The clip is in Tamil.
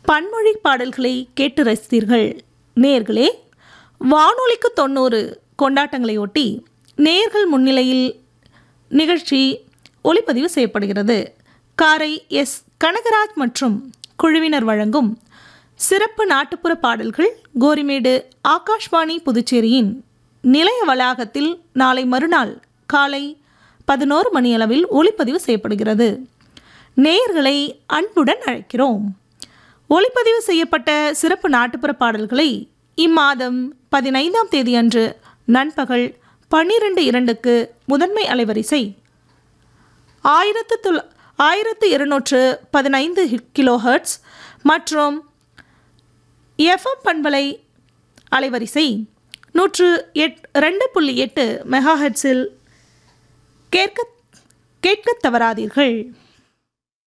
பன்மொழி பாடல்களை கேட்டு ரசித்தீர்கள் நேர்களே வானொலிக்கு தொண்ணூறு கொண்டாட்டங்களையொட்டி நேர்கள் முன்னிலையில் நிகழ்ச்சி ஒளிப்பதிவு செய்யப்படுகிறது காரை எஸ் கனகராஜ் மற்றும் குழுவினர் வழங்கும் சிறப்பு நாட்டுப்புற பாடல்கள் கோரிமேடு ஆகாஷ்வாணி புதுச்சேரியின் நிலைய வளாகத்தில் நாளை மறுநாள் காலை பதினோரு மணியளவில் ஒளிப்பதிவு செய்யப்படுகிறது நேயர்களை அன்புடன் அழைக்கிறோம் ஒளிப்பதிவு செய்யப்பட்ட சிறப்பு நாட்டுப்புற பாடல்களை இம்மாதம் பதினைந்தாம் தேதி அன்று நண்பகல் பன்னிரண்டு இரண்டுக்கு முதன்மை அலைவரிசை ஆயிரத்து தொள் ஆயிரத்து இருநூற்று பதினைந்து கிலோ ஹெர்ட்ஸ் மற்றும் எஃப்எம் பண்பலை அலைவரிசை நூற்று எட் ரெண்டு புள்ளி எட்டு மெகா ஹெர்ட்ஸில் கேட்க கேட்கத் தவறாதீர்கள்